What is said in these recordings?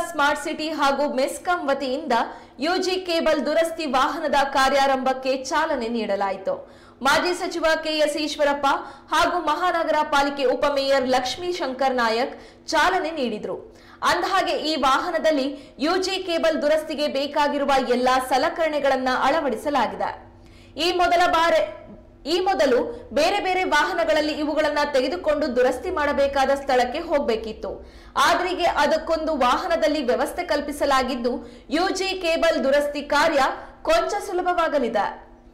smart city ಹಾಗೂ ಮೆಸ್ಕಾಂ ವತಿಯಿಂದ UG cable ದುರಸ್ತಿ ವಾಹನದ ಕಾರ್ಯಾರಂಭಕ್ಕೆ ಚಾಲನೆ ನೀಡಲಾಯಿತು ಮಾಜಿ ಸಚಿವ ಕೆಎಸ್ ಈಶ್ವರಪ್ಪ ಹಾಗೂ ಮಹಾನಗರ ಪಾಲಿಕೆ ಉಪಮೇಯರ್ ಲಕ್ಷ್ಮೀ ಶಂಕರ್ ನಾಯಕ್ ಚಾಲನೆ ನೀಡಿದ್ರು ಅಂದಹಾಗೆ ಈ ವಾಹನದಲ್ಲಿ ಯುಜಿ ಕೇಬಲ್ ದುರಸ್ತಿಗೆ ಬೇಕಾಗಿರುವ ಎಲ್ಲಾ ಸಲಕರಣೆಗಳನ್ನ ಅಳವಡಿಸಲಾಗಿದೆ ಈ ಮೊದಲ ಬಾರಿ ಈ ಮೊದಲು ಬೇರೆ ಬೇರೆ ವಾಹನಗಳಲ್ಲಿ ಇವುಗಳನ್ನ ತೆಗೆದುಕೊಂಡು ದುರಸ್ತಿ ಮಾಡಬೇಕಾದ ಸ್ಥಳಕ್ಕೆ ಹೋಗಬೇಕಿತ್ತು ಆದ್ರೀಗೆ ಅದಕ್ಕೊಂದು ವಾಹನದಲ್ಲಿ ವ್ಯವಸ್ಥೆ ಕಲ್ಪಿಸಲಾಗಿದ್ದು ಯುಜಿ ಕೇಬಲ್ ದುರಸ್ತಿ ಕಾರ್ಯ ಕೊಂಚ ಸುಲಭವಾಗಲಿದೆ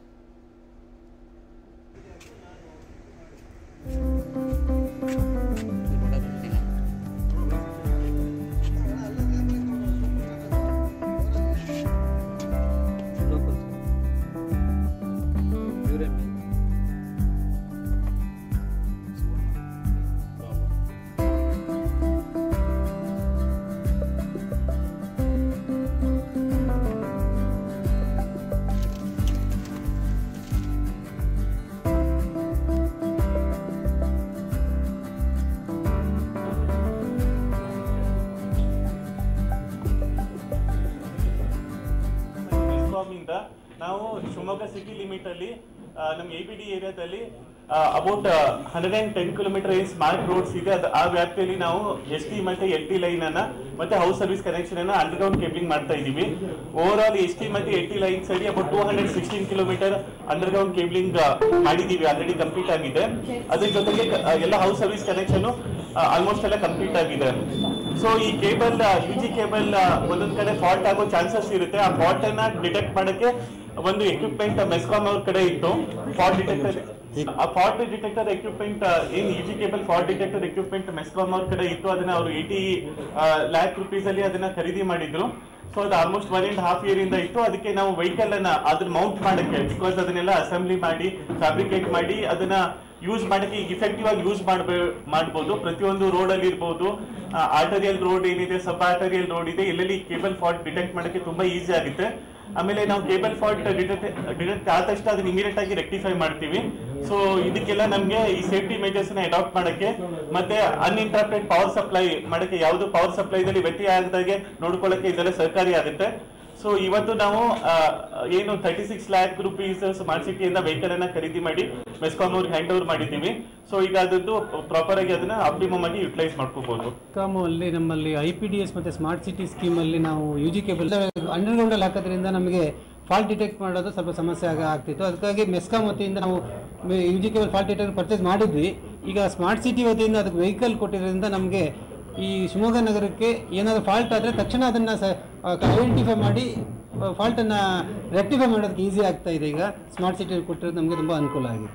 ಇಂದ ನಾವು ಶಿವಮೊಗ್ಗ ಸಿಟಿ ಲಿಮಿಟ್ ಅಲ್ಲಿ ಆ, ನಮ್ಮ ಎ ಬಿ ಡಿ ಏರಿಯಾದಲ್ಲಿ about hundred and ten kilometre ಏನ್ ಸ್ಮಾರ್ಟ್ ರೋಡ್ಸ್ ಇದೆ ಅದು ಆ ವ್ಯಾಪ್ತಿಯಲ್ಲಿ ನಾವು ಎಸ್ ಟಿ ಮತ್ತೆ ಎಲ್ ಟಿ ಲೈನ್ ಅನ್ನ ಮತ್ತೆ ಹೌಸ್ ಸರ್ವಿಸ್ ಕನೆಕ್ಷನ್ ಅನ್ನ ಅಂಡರ್ಗ್ರೌಂಡ್ ಕೇಬಲಿಂಗ್ ಮಾಡ್ತಾ ಇದೀವಿ ಓವರ್ ಆಲ್ ಎಸ್ ಟಿ ಮತ್ತೆ ಎಲ್ ಟಿ ಲೈನ್ಸ್ ಅಲ್ಲಿ about two hundred sixteen kilometre underground cabling ಮಾಡಿದೀವಿ ಆಲ್ರೆಡಿ ಕಂಪ್ಲೀಟ್ ಆಗಿದೆ ಅದ್ರ ಜೊತೆಗೆ ಕ- ಎಲ್ಲ ಹೌಸ್ ಸರ್ವಿಸ್ ಕನೆಕ್ಷನ್ ಆಲ್ಮೋಸ್ಟ್ ಎಲ್ಲ ಕಂಪ್ಲೀಟ್ ಆಗಿದೆ ಸೊ ಈ ಕೇಬಲ್ ಯು ಜಿ ಕೇಬಲ್ ಒಂದೊಂದ್ ಕಡೆ ಫಾಲ್ಟ್ ಆಗೋ ಚಾನ್ಸಸ್ ಇರುತ್ತೆ ಆ ಫಾಲ್ಟ್ ಅನ್ನ ಡಿಟೆಕ್ಟ್ ಮಾಡಕ್ಕೆ ಒಂದು ಎಕ್ವಿಪ್ಮೆಂಟ್ ಮೆಸ್ಕಾಮ್ ಅವ್ರ ಕಡೆ ಇತ್ತು ಫಾಲ್ಟ್ ಡಿಟೆಕ್ಟರ್ ಆ ಫಾಲ್ಟ್ ಡಿಟೆಕ್ಟರ್ ಎಕ್ವಿಪ್ಮೆಂಟ್ ಏನ್ U G cable fault detector equipment MESCOM ಅವ್ರ ಕಡೆ ಇತ್ತು ಅದನ್ನ ಅವರು ಏಯ್ಟಿ ಲ್ಯಾಕ್ ರುಪೀಸ್ ಅಲ್ಲಿ ಅದನ್ನ ಖರೀದಿ ಮಾಡಿದ್ರು ಸೊ ಅದು almost one and half year ಇಂದ ಇತ್ತು ಅದಕ್ಕೆ ನಾವು ವೆಹಿಕಲ್ ಅನ್ನ ಅದನ್ನ ಮೌಂಟ್ ಮಾಡಕ್ಕೆ ಬಿಕಾಸ್ ಅದನ್ನೆಲ್ಲ ಅಸೆಂಬ್ಲಿ ಮಾಡಿ ಫ್ಯಾಬ್ರಿಕೇಟ್ ಮಾಡಿ ಅದನ್ನ ಯೂಸ್ ಮಾಡಕ್ಕೆ ಈಗ ಇಫೆಕ್ಟಿವ್ ಆಗಿ ಯೂಸ್ ಮಾಡಬೇ ಮಾಡ್ಬೋದು ಪ್ರತಿಯೊಂದು ರೋಡ್ ಅಲ್ಲಿ ಇರ್ಬೋದು ಆರ್ಟರಿಯಲ್ ರೋಡ್ ಏನಿದೆ ಸಬ್ ಆರ್ಟರಿಯಲ್ ರೋಡ್ ಇದೆ ಎಲ್ಲೆಲ್ಲಿ ಕೇಬಲ್ ಫಾಲ್ಟ್ ಡಿಟೆಕ್ಟ್ ಮಾಡಕ್ಕೆ ತುಂಬಾ ಈಸಿ ಆಗುತ್ತೆ ಆಮೇಲೆ ನಾವು ಕೇಬಲ್ ಫಾಲ್ಟ್ ಡಿಟೆಕ್ಟ್ ಡಿಟೆಕ್ಟ್ ಆದ ತಕ್ಷಣ ಅದನ್ನ ಇಮಿಡಿಯೇಟ್ ಆಗಿ ರೆಕ್ಟಿಫೈ ಮಾಡ್ತೀವಿ ಸೊ ಇದಕ್ಕೆಲ್ಲ ನಮ್ಗೆ ಈ ಸೇಫ್ಟಿ ಮೆಜರ್ಸ್ ನ ಅಡಾಪ್ಟ್ ಮಾಡಕ್ಕೆ ಮತ್ತೆ ಅನ್ಇಂಟರಪ್ಟೆಡ್ ಪವರ್ ಸಪ್ಲೈ ಮಾಡಕ್ಕೆ ಯಾವುದು ಪವರ್ ಸಪ್ಲೈದಲ್ಲಿ ವ್ಯತ್ಯಯ ಆಗದಾಗೆ ನೋಡ್ಕೊಳ್ಳಕ್ಕೆ ಇದೆಲ್ಲ ಸಹಕಾರಿ ಆಗುತ್ತೆ ಸೊ ಇವತ್ತು ನಾವು ಆ, ಏನು thirty six lakh rupees smart ಸಿಟಿಯಿಂದ ವೆಹಿಕಲ್ ಅನ್ನ ಖರೀದಿ ಮಾಡಿ ಮೆಸ್ಕಾಮ್ ಅವ್ರಿಗೆ ಹ್ಯಾಂಡ್ ಓವರ್ ಮಾಡಿದ್ದೀವಿ ಸೊ ಈಗ ಅದದ್ದು ಪ್ರಾಪರ್ ಆಗಿ ಅದನ್ನ ಆಪ್ಟಿಮಮ್ ಆಗಿ ಯುಟಿಲೈಸ್ ಮಾಡ್ಕೋಬಹುದು ಕಾಮು ಅಲ್ಲಿ ನಮ್ಮಲ್ಲಿ ಐ ಪಿ ಡಿ ಎಸ್ ಮತ್ತು ಸ್ಮಾರ್ಟ್ ಸಿಟಿ ಸ್ಕೀಮಲ್ಲಿ ನಾವು ಯು ಜಿ ಕೇಬಲ್ ಅಂಡರ್ಗ್ರೌಂಡಲ್ಲಿ ಹಾಕೋದ್ರಿಂದ ನಮಗೆ ಫಾಲ್ಟ್ ಡಿಟೆಕ್ಟ್ ಮಾಡೋದು ಸ್ವಲ್ಪ ಸಮಸ್ಯೆ ಆಗ ಆಗ್ತಿತ್ತು ಅದಕ್ಕಾಗಿ ಮೆಸ್ಕಾಂ ವತಿಯಿಂದ ನಾವು U G cable fault detect purchase ಮಾಡಿದ್ವಿ ಈಗ ಸ್ಮಾರ್ಟ್ ಸಿಟಿ ವತಿಯಿಂದ ಅದಕ್ಕೆ ವೆಹಿಕಲ್ ಕೊಟ್ಟಿರೋದ್ರಿಂದ ನಮಗೆ ಈ ಶಿವಮೊಗ್ಗ ನಗರಕ್ಕೆ ಏನಾದರೂ ಫಾಲ್ಟ್ ಆದರೆ ತಕ್ಷಣ ಅದನ್ನು ಸ ಐಡೆಂಟಿಫೈ ಮಾಡಿ ಫಾಲ್ಟನ್ನು ರೆಕ್ಟಿಫೈ ಮಾಡೋದಕ್ಕೆ ಈಸಿ ಆಗ್ತಾ ಇದೆ ಈಗ ಸ್ಮಾರ್ಟ್ ಸಿಟಿ ಕೊಟ್ಟಿರೋದು ನಮಗೆ ತುಂಬ ಅನುಕೂಲ ಆಗಿದೆ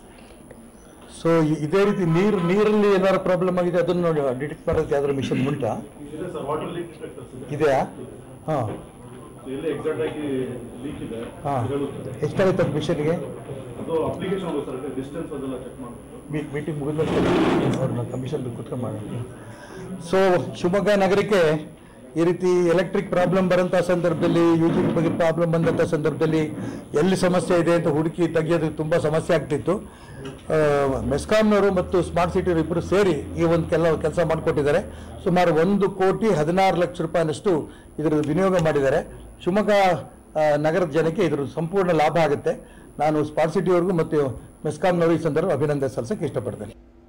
ಸೊ ಇದೇ ರೀತಿ ನೀರು ನೀರಲ್ಲಿ ಏನಾದ್ರು ಪ್ರಾಬ್ಲಮ್ ಆಗಿದೆ ಅದನ್ನು ನೋಡಿ ಡಿಟೆಕ್ಟ್ ಮಾಡೋದಕ್ಕೆ ಯಾವ್ದಾದ್ರು ಮಿಷನ್ ಉಂಟಾ ಇದೆ ಸರ್ ವಾಟರ್ ಲೀಕ್ ಡಿಟೆಕ್ಟರ್ಸ್ ಇದೆ ಇದೆಯಾ ಹಾಂ ಎಲ್ಲಿ ಎಕ್ಸಾಕ್ಟ್ ಆಗಿ ಲೀಕ್ ಇದೆ ಹಾಂ ಹೇಳುತ್ತೆ ಎಷ್ಟಾಗುತ್ತೆ ಅದು ಮಿಷನ್ಗೆ ಅದು ಅಪ್ಲಿಕೇಶನ್ ಹೋಗುತ್ತೆ ಸರ್ ಡಿಸ್ಟೆನ್ಸ್ ಅದೆಲ್ಲ ಚೆಕ್ ಮಾಡ್ಬೇಕು ಮೀಟಿಂಗ್ ಮುಗಿದ್ಮೇಲೆ ಅವ್ರನ್ನ ಕಮಿಷನ್ ಕೂತ್ಕೊಂಡು ಮಾಡೋಣ ಸೊ ಶಿವಮೊಗ್ಗ ನಗರಕ್ಕೆ ಈ ರೀತಿ ಎಲೆಕ್ಟ್ರಿಕ್ ಪ್ರಾಬ್ಲಮ್ ಬರೋಂಥ ಸಂದರ್ಭದಲ್ಲಿ ಯು ಜಿ ಬಗ್ಗೆ ಪ್ರಾಬ್ಲಮ್ ಬಂದಂಥ ಸಂದರ್ಭದಲ್ಲಿ ಎಲ್ಲಿ ಸಮಸ್ಯೆ ಇದೆ ಅಂತ ಹುಡುಕಿ ತೆಗೆಯೋದು ತುಂಬ ಸಮಸ್ಯೆ ಆಗ್ತಿತ್ತು ಆ, ಮೆಸ್ಕಾಂನವರು ಮತ್ತು ಸ್ಮಾರ್ಟ್ ಸಿಟಿ ಇಬ್ಬರು ಸೇರಿ ಈ ಒಂದು ಕೆಲ ಕೆಲಸ ಮಾಡಿಕೊಟ್ಟಿದ್ದಾರೆ ಸುಮಾರು ಒಂದು ಕೋಟಿ ಹದಿನಾರು ಲಕ್ಷ ರೂಪಾಯಿನಷ್ಟು ಇದರ ವಿನಿಯೋಗ ಮಾಡಿದ್ದಾರೆ ಶಿವಮೊಗ್ಗ ಆ, ನಗರದ ಜನಕ್ಕೆ ಇದ್ರ ಸಂಪೂರ್ಣ ಲಾಭ ಆಗುತ್ತೆ ನಾನು ಸ್ಮಾರ್ಟ್ ಸಿಟಿಯವ್ರಿಗೂ ಮತ್ತು ಮೆಸ್ಕಾಂನವರು ಈ ಸಂದರ್ಭ ಅಭಿನಂದನೆ ಸಲ್ಲಿಸಕ್ಕೆ ಇಷ್ಟಪಡ್ತೇನೆ